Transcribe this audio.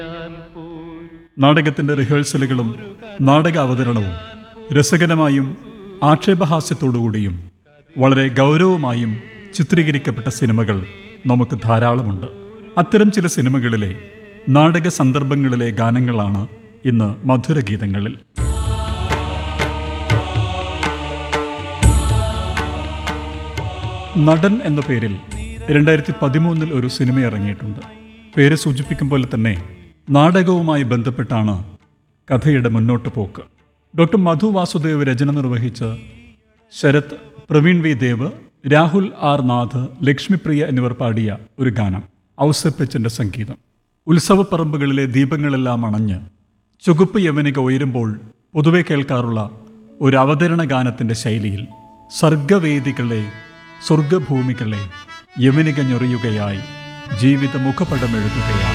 നാടകത്തിന്റെ റിഹേഴ്സലുകളും നാടക അവതരണവും രസകരമായും ആക്ഷേപഹാസ്യത്തോടുകൂടിയും വളരെ ഗൗരവമായും ചിത്രീകരിക്കപ്പെട്ട സിനിമകൾ നമുക്ക് ധാരാളമുണ്ട് അത്തരം ചില സിനിമകളിലെ നാടക സന്ദർഭങ്ങളിലെ ഗാനങ്ങളാണ് ഇന്ന് മധുരഗീതങ്ങളിൽ നടൻ എന്ന പേരിൽ രണ്ടായിരത്തി പതിമൂന്നിൽ ഒരു സിനിമ ഇറങ്ങിയിട്ടുണ്ട് പേര് സൂചിപ്പിക്കും പോലെ തന്നെ നാടകവുമായി ബന്ധപ്പെട്ടാണ് കഥയുടെ മുന്നോട്ട് പോക്ക് ഡോക്ടർ മധു വാസുദേവ് രചന നിർവഹിച്ച് ശരത് പ്രവീൺ വി ദേവ് രാഹുൽ ആർ നാഥ് ലക്ഷ്മിപ്രിയ എന്നിവർ പാടിയ ഒരു ഗാനം ഔസപ്പച്ചന്റെ സംഗീതം ഉത്സവപ്പറമ്പുകളിലെ ദീപങ്ങളെല്ലാം അണഞ്ഞ് ചുവപ്പ് യവനിക ഉയരുമ്പോൾ പൊതുവെ കേൾക്കാറുള്ള ഒരു അവതരണ ഗാനത്തിന്റെ ശൈലിയിൽ സർഗവേദികളെ സ്വർഗഭൂമികളെ യവനിക ഞൊറിയുകയായി ജീവിത മുഖപടമെഴുതുകയായി